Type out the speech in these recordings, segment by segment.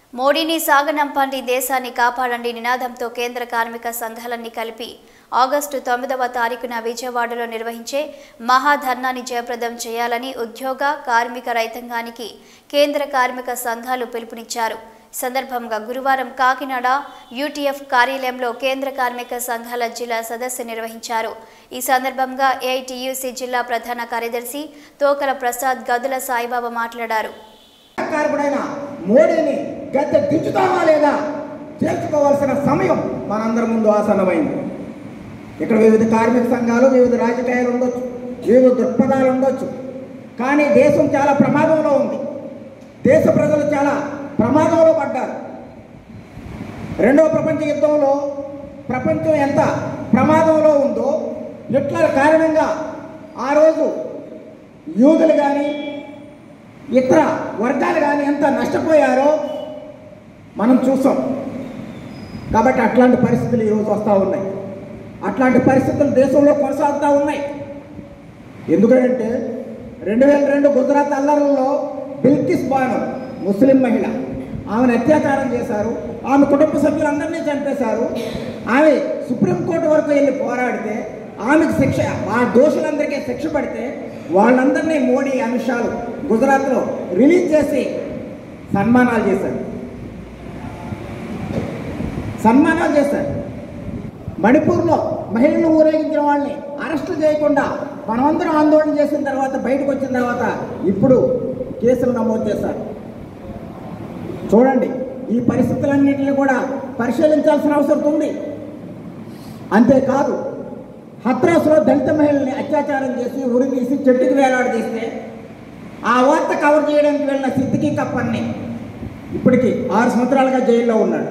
మోడీని సాగనంపండి దేశాన్ని కాపాడండి నినాదంతో కేంద్ర కార్మిక సంఘాలన్నీ కలిపి ఆగస్టు తొమ్మిదవ తారీఖున విజయవాడలో నిర్వహించే మహాధర్నాన్ని జయప్రదం చేయాలని ఉద్యోగ కార్మిక రైతాంగానికి కేంద్ర కార్మిక సంఘాలు పిలుపునిచ్చారు ఈ సందర్భంగా గురువారం కాకినాడ యూటీఎఫ్ కార్యాలయంలో కేంద్ర కార్మిక సంఘాల జిల్లా సదస్సు నిర్వహించారు ఈ సందర్భంగా ఏఐటియుసి జిల్లా ప్రధాన కార్యదర్శి తోకల ప్రసాద్ గదుల సాయిబాబా మాట్లాడారు కార్మికుడైన మోడీని గద్దె దించుతామా లేదా తేల్చుకోవాల్సిన సమయం మనందరి ముందు ఆసన్నమైంది ఇక్కడ వివిధ కార్మిక సంఘాలు వివిధ రాజకీయాలు ఉండొచ్చు వివిధ దృక్పథాలు ఉండొచ్చు కానీ దేశం చాలా ప్రమాదంలో ఉంది దేశ ప్రజలు చాలా ప్రమాదంలో పడ్డారు రెండవ ప్రపంచ యుద్ధంలో ప్రపంచం ఎంత ప్రమాదంలో ఉందో హిట్లర్ కారణంగా ఆ రోజు యూదులు కానీ ఇతర వర్గాలు కానీ ఎంత నష్టపోయారో మనం చూసాం కాబట్టి అట్లాంటి పరిస్థితులు ఈరోజు వస్తూ ఉన్నాయి అట్లాంటి పరిస్థితులు దేశంలో కొనసాగుతూ ఉన్నాయి ఎందుకంటే రెండు వేల రెండు గుజరాత్ అల్లర్లలో బిల్కిస్ బాను ముస్లిం మహిళ ఆమెను అత్యాచారం చేశారు ఆమె కుటుంబ సభ్యులందరినీ చంపేశారు ఆమె సుప్రీంకోర్టు వరకు వెళ్ళి పోరాడితే ఆమెకు శిక్ష ఆ దోషులందరికీ శిక్ష పడితే వాళ్ళందరినీ మోడీ అమిత్ షాలు గుజరాత్లో రిలీజ్ చేసి సన్మానాలు చేశారు సన్మానాలు చేశారు మణిపూర్లో మహిళలను ఊరేగించిన వాళ్ళని అరెస్టు చేయకుండా మనమందరం ఆందోళన చేసిన తర్వాత బయటకు వచ్చిన తర్వాత ఇప్పుడు కేసులు నమోదు చేశారు చూడండి ఈ పరిస్థితులన్నింటినీ కూడా పరిశీలించాల్సిన అవసరం ఉంది అంతేకాదు హత్రాసులో దళిత మహిళల్ని అత్యాచారం చేసి ఉరి తీసి చెట్టుకు వేలాడదీస్తే ఆ వార్త కవర్ చేయడానికి వెళ్ళిన సిద్దికి కప్పన్ని ఇప్పటికి ఆరు సంవత్సరాలుగా జైల్లో ఉన్నాడు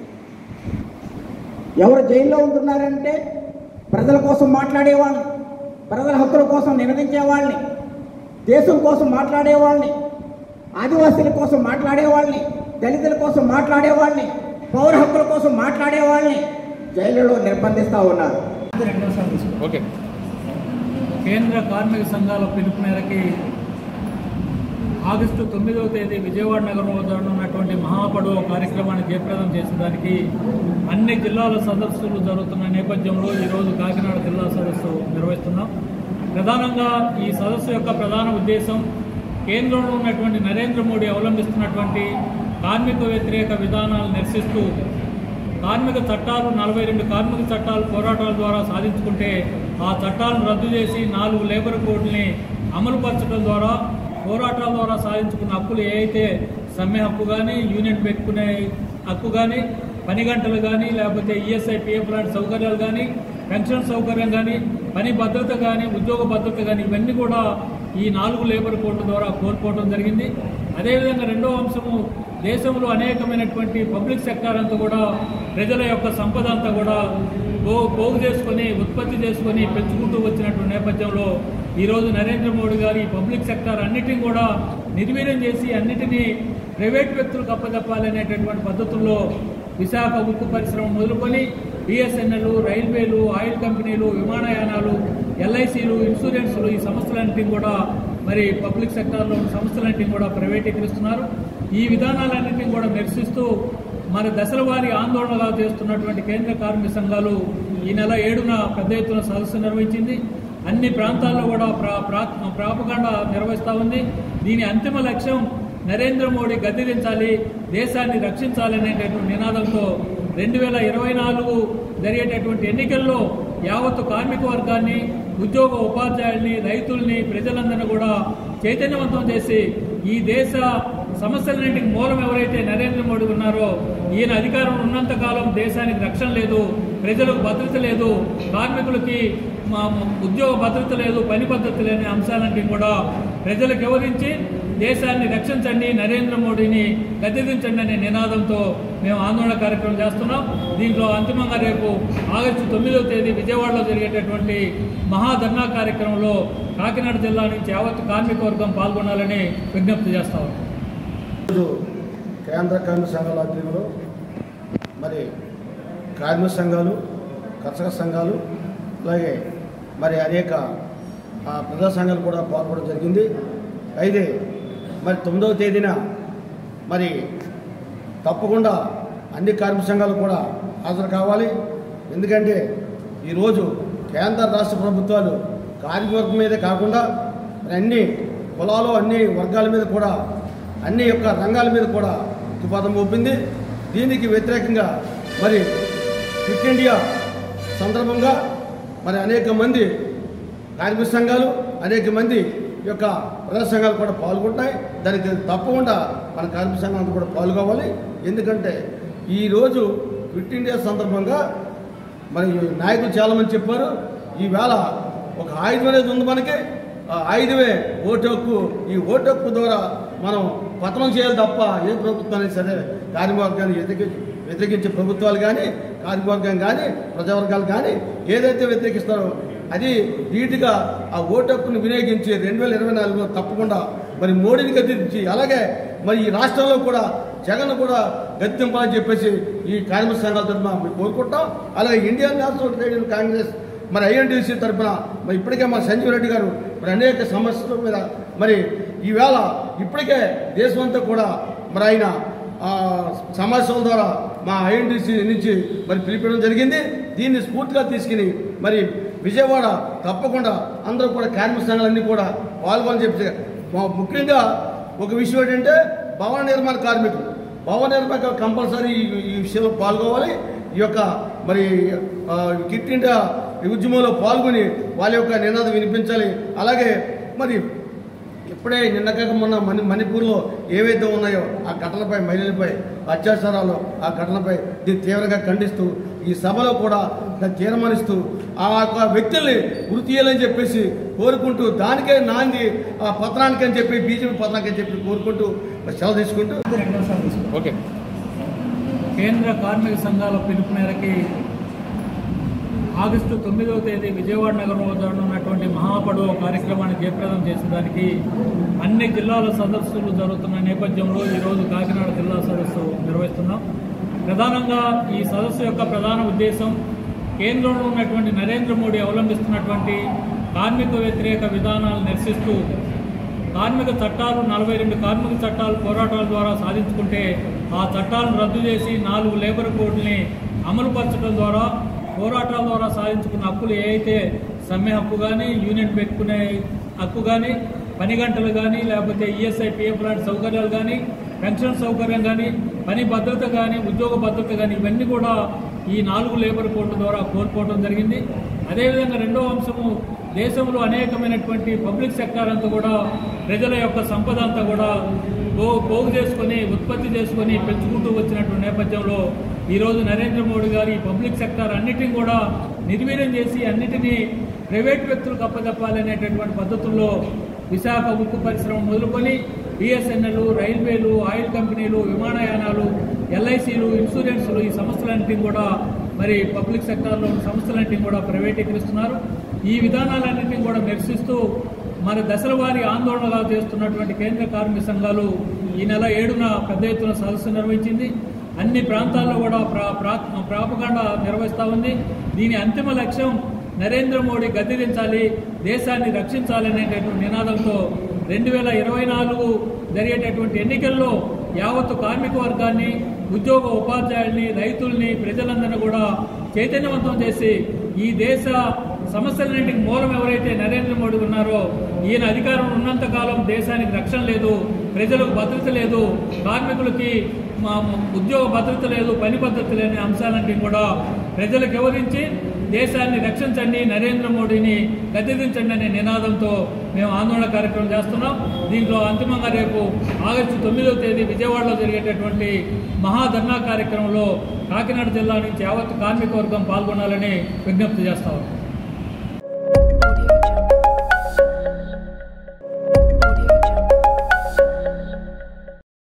ఎవరు జైల్లో ఉంటున్నారంటే ప్రజల కోసం మాట్లాడేవాళ్ళని ప్రజల హక్కుల కోసం నినదించే వాళ్ళని దేశం కోసం మాట్లాడేవాళ్ళని ఆదివాసీల కోసం మాట్లాడేవాళ్ళని దళితుల కోసం మాట్లాడేవాళ్ళని పౌర హక్కుల కోసం మాట్లాడేవాళ్ళని జైలులో నిర్బంధిస్తూ ఉన్నారు ఓకే కేంద్ర కార్మిక సంఘాల పిలుపు మేరకి ఆగస్టు తొమ్మిదవ తేదీ విజయవాడ నగరం వద్ద ఉన్నటువంటి మహాపడవ కార్యక్రమాన్ని జయప్రదం చేసేదానికి అన్ని జిల్లాల సదస్సులు జరుగుతున్న నేపథ్యంలో ఈరోజు కాకినాడ జిల్లా సదస్సు నిర్వహిస్తున్నాం ప్రధానంగా ఈ సదస్సు యొక్క ప్రధాన ఉద్దేశం కేంద్రంలో ఉన్నటువంటి నరేంద్ర మోడీ అవలంబిస్తున్నటువంటి కార్మిక వ్యతిరేక విధానాలు నిరసిస్తూ కార్మిక చట్టాలు నలభై రెండు కార్మిక చట్టాలు పోరాటాల ద్వారా సాధించుకుంటే ఆ చట్టాలను రద్దు చేసి నాలుగు లేబర్ కోడ్ని అమలుపరచడం ద్వారా పోరాటాల ద్వారా సాధించుకున్న హక్కులు ఏ అయితే సమ్మె హక్కు కానీ యూనియన్ పెట్టుకునే హక్కు కానీ పని గంటలు కానీ లేకపోతే ఈఎస్ఐ పిఎఫ్ లాంటి సౌకర్యాలు కానీ పెన్షన్ సౌకర్యం కానీ పని భద్రత కానీ ఉద్యోగ భద్రత కానీ ఇవన్నీ కూడా ఈ నాలుగు లేబర్ కోడ్ల ద్వారా కోల్పోవడం జరిగింది అదేవిధంగా రెండో అంశము దేశంలో అనేకమైనటువంటి పబ్లిక్ సెక్టార్ అంతా కూడా ప్రజల యొక్క సంపద అంతా కూడా పో పోగు చేసుకొని ఉత్పత్తి చేసుకొని పెంచుకుంటూ వచ్చినటువంటి నేపథ్యంలో ఈరోజు నరేంద్ర మోడీ గారు ఈ పబ్లిక్ సెక్టార్ అన్నిటిని కూడా నిర్వీర్యం చేసి అన్నిటినీ ప్రైవేట్ వ్యక్తులకు అప్పచెప్పాలనేటటువంటి పద్ధతుల్లో విశాఖ ఉక్కు పరిశ్రమ మొదలుకొని బిఎస్ఎన్ఎల్ రైల్వేలు ఆయిల్ కంపెనీలు విమానయానాలు ఎల్ఐసీలు ఇన్సూరెన్స్లు ఈ సంస్థలన్నింటినీ కూడా మరి పబ్లిక్ సెక్టార్లో ఉన్న సంస్థలన్నింటినీ కూడా ప్రైవేటీకరిస్తున్నారు ఈ విధానాలన్నింటినీ కూడా నిరసిస్తూ మరి దశల వారి ఆందోళనగా చేస్తున్నటువంటి కేంద్ర కార్మిక సంఘాలు ఈ నెల ఏడున పెద్ద ఎత్తున సదస్సు నిర్వహించింది అన్ని ప్రాంతాల్లో కూడా ప్రా ప్రా- ప్రాపగాండ నిర్వహిస్తూ ఉంది దీని అంతిమ లక్ష్యం నరేంద్ర మోడీ గద్దెదించాలి దేశాన్ని రక్షించాలి అనేటటువంటి నినాదంతో రెండు వేల ఇరవై నాలుగు జరిగేటటువంటి ఎన్నికల్లో యావత్తు కార్మిక వర్గాన్ని ఉద్యోగ ఉపాధ్యాయుల్ని రైతుల్ని ప్రజలందరినీ కూడా చైతన్యవంతం చేసి ఈ దేశ సమస్యలన్నింటికి మూలం ఎవరైతే నరేంద్ర మోడీ ఉన్నారో ఈయన అధికారం ఉన్నంత కాలం దేశానికి రక్షణ లేదు ప్రజలకు భద్రత లేదు కార్మికులకి మా ఉద్యోగ భద్రత లేదు పని భద్రత లేని అంశాలన్నీ కూడా ప్రజలకు వివరించి దేశాన్ని రక్షించండి నరేంద్ర మోడీని గద్దెదించండి అనే నినాదంతో మేము ఆందోళన కార్యక్రమం చేస్తున్నాం దీంట్లో అంతిమంగా రేపు ఆగస్టు తొమ్మిదవ తేదీ విజయవాడలో జరిగేటటువంటి మహాధర్నా కార్యక్రమంలో కాకినాడ జిల్లా నుంచి యావత్ కార్మిక వర్గం పాల్గొనాలని విజ్ఞప్తి చేస్తాం ఈరోజు కేంద్ర కార్మిక సంఘాల ఆధ్వర్యంలో మరి కార్మిక సంఘాలు కర్షక సంఘాలు అలాగే మరి అనేక ఆ, ప్రజా సంఘాలు కూడా పాల్గొనడం జరిగింది అయితే మరి తొమ్మిదవ తేదీన మరి తప్పకుండా అన్ని కార్మిక సంఘాలు కూడా హాజరు కావాలి ఎందుకంటే ఈరోజు కేంద్ర రాష్ట్ర ప్రభుత్వాలు కార్మికవర్గం మీదే కాకుండా మరి అన్ని కులాలు అన్ని వర్గాల మీద కూడా అన్ని యొక్క రంగాల మీద కూడా ఉత్పాదం మోపింది దీనికి వ్యతిరేకంగా మరి క్విట్ ఇండియా సందర్భంగా మరి అనేక మంది కార్మిక సంఘాలు అనేక మంది యొక్క ప్రజా సంఘాలు కూడా పాల్గొంటాయి దానికి తప్పకుండా మన కార్మిక సంఘాలు కూడా పాల్గొవాలి ఎందుకంటే ఈరోజు క్విట్ ఇండియా సందర్భంగా మరి నాయకులు చాలామంది చెప్పారు ఈవేళ ఒక ఆయుధం అనేది ఉంది మనకి ఆ ఆయుధమే ఓటు హక్కు ఈ ఓటు హక్కు ద్వారా మనం పతనం చేయాలి తప్ప ఏ ప్రభుత్వాన్ని సరే కార్మికవర్గాన్ని వ్యతిరేకి వ్యతిరేకించే ప్రభుత్వాలు కానీ కార్మికవర్గం కానీ ప్రజావర్గాలు కానీ ఏదైతే వ్యతిరేకిస్తారో అది ధీటుగా ఆ ఓటు హక్కును వినియోగించి రెండు వేల ఇరవై నాలుగులో తప్పకుండా మరి మోడీని గద్దించి అలాగే మరి ఈ రాష్ట్రంలో కూడా జగన్ కూడా గద్దెంపాలని చెప్పేసి ఈ కార్మిక సంఘాల తరఫున మేము కోరుకుంటాం అలాగే Indian National Trade Union Congress మరి ఐఎన్టీసీ తరఫున మరి ఇప్పటికే మా సంజీవ్ రెడ్డి గారు మరి అనేక సమస్యల మీద మరి ఈవేళ ఇప్పటికే దేశమంతా కూడా మరి ఆయన ఆ, సమావేశాల ద్వారా మా ఐఎన్టీసీ నుంచి మరి పిలిపించడం జరిగింది దీన్ని స్ఫూర్తిగా తీసుకుని మరి విజయవాడ తప్పకుండా అందరూ కూడా కార్మిక సంఘాలన్నీ కూడా పాల్గొని చెప్పి మా- ముఖ్యంగా ఒక విషయం ఏంటంటే భవన నిర్మాణ కార్మికులు భవన నిర్మాణ కంపల్సరీ ఈ- ఈ విషయంలో పాల్గొవాలి ఈ యొక్క మరి ఆ, కిట్ ఇండియా ఉద్యమంలో పాల్గొని వాళ్ళ యొక్క నినాదం వినిపించాలి అలాగే మరి ఇప్పుడే నిన్నకాక మొన్న మణి మణిపూర్లో ఏవైతే ఉన్నాయో ఆ ఘటనపై మహిళలపై అత్యాచారాలు ఆ ఘటనపై దీన్ని తీవ్రంగా ఖండిస్తూ ఈ సభలో కూడా దాన్ని తీర్మానిస్తూ ఆ యొక్క వ్యక్తుల్ని వృత్తి చేయాలని చెప్పేసి కోరుకుంటూ దానికే నాంది ఆ పతనానికి అని చెప్పి బీజేపీ పతనానికి అని చెప్పి కోరుకుంటూ మరి సెలవు తీసుకుంటూ ఓకే కేంద్ర కార్మిక సంఘాల పిలుపు మేరకి ఆగస్టు తొమ్మిదవ తేదీ విజయవాడ నగరం వద్ద ఉన్నటువంటి మహాపడవ కార్యక్రమాన్ని జయప్రదం చేసేదానికి అన్ని జిల్లాల సదస్సులు జరుగుతున్న నేపథ్యంలో ఈరోజు కాకినాడ జిల్లా సదస్సు నిర్వహిస్తున్నాం ప్రధానంగా ఈ సదస్సు యొక్క ప్రధాన ఉద్దేశం కేంద్రంలో ఉన్నటువంటి నరేంద్ర మోడీ అవలంబిస్తున్నటువంటి కార్మిక వ్యతిరేక విధానాలు నిరసిస్తూ కార్మిక చట్టాలు నలభై రెండు కార్మిక చట్టాలు పోరాటాల ద్వారా సాధించుకుంటే ఆ చట్టాలను రద్దు చేసి నాలుగు లేబర్ కోడ్ని అమలుపరచడం ద్వారా పోరాటాల ద్వారా సాధించుకున్న హక్కులు ఏ అయితే సమ్మె హక్కు కానీ యూనియన్ పెట్టుకునే హక్కు కానీ పని గంటలు కానీ లేకపోతే ఈఎస్ఐ పిఎఫ్ లాంటి సౌకర్యాలు కానీ పెన్షన్ సౌకర్యం కానీ పని భద్రత కానీ ఉద్యోగ భద్రత కానీ ఇవన్నీ కూడా ఈ నాలుగు లేబర్ కోడ్ల ద్వారా కోల్పోవడం జరిగింది అదేవిధంగా రెండవ అంశము దేశంలో అనేకమైనటువంటి పబ్లిక్ సెక్టార్ అంతా కూడా ప్రజల యొక్క సంపద అంతా కూడా పో పోగు చేసుకొని ఉత్పత్తి చేసుకొని పెంచుకుంటూ వచ్చినటువంటి నేపథ్యంలో ఈరోజు నరేంద్ర మోడీ గారు ఈ పబ్లిక్ సెక్టార్ అన్నిటిని కూడా నిర్వీర్యం చేసి అన్నిటినీ ప్రైవేట్ వ్యక్తులకు అప్పచెప్పాలనేటటువంటి పద్ధతుల్లో విశాఖ ఉక్కు పరిశ్రమ మొదలుకొని బిఎస్ఎన్ఎల్ రైల్వేలు ఆయిల్ కంపెనీలు విమానయానాలు ఎల్ఐసీలు ఇన్సూరెన్సులు ఈ సంస్థలన్నింటినీ కూడా మరి పబ్లిక్ సెక్టార్లో ఉన్న సంస్థలన్నింటినీ కూడా ప్రైవేటీకరిస్తున్నారు ఈ విధానాలన్నింటినీ కూడా నిరసిస్తూ మరి దశల వారి ఆందోళనగా చేస్తున్నటువంటి కేంద్ర కార్మిక సంఘాలు ఈ నెల ఏడున పెద్ద ఎత్తున సదస్సు నిర్వహించింది అన్ని ప్రాంతాల్లో కూడా ప్రా ప్రా- ప్రాపగాండ నిర్వహిస్తూ ఉంది దీని అంతిమ లక్ష్యం నరేంద్ర మోడీ గద్దెదించాలి దేశాన్ని రక్షించాలనేటటువంటి నినాదంతో రెండు వేల ఇరవై నాలుగు జరిగేటటువంటి ఎన్నికల్లో యావత్తు కార్మిక వర్గాన్ని ఉద్యోగ ఉపాధ్యాయుల్ని రైతుల్ని ప్రజలందరినీ కూడా చైతన్యవంతం చేసి ఈ దేశ సమస్యలన్నింటికి మూలం ఎవరైతే నరేంద్ర మోడీ ఉన్నారో ఈయన అధికారం ఉన్నంత కాలం దేశానికి రక్షణ లేదు ప్రజలకు భద్రత లేదు కార్మికులకి మా- మా ఉద్యోగ భద్రత లేదు పని భద్రత లేని అంశాలన్నింటినీ కూడా ప్రజలకు వివరించి దేశాన్ని రక్షించండి నరేంద్ర మోడీని గద్దెదించండి అనే నినాదంతో మేము ఆందోళన కార్యక్రమం చేస్తున్నాం దీంట్లో అంతిమంగా రేపు ఆగస్టు తొమ్మిదవ తేదీ విజయవాడలో జరిగేటటువంటి మహాధర్నా కార్యక్రమంలో కాకినాడ జిల్లా నుంచి యావత్ కార్మిక వర్గం పాల్గొనాలని విజ్ఞప్తి చేస్తా ఉన్నాం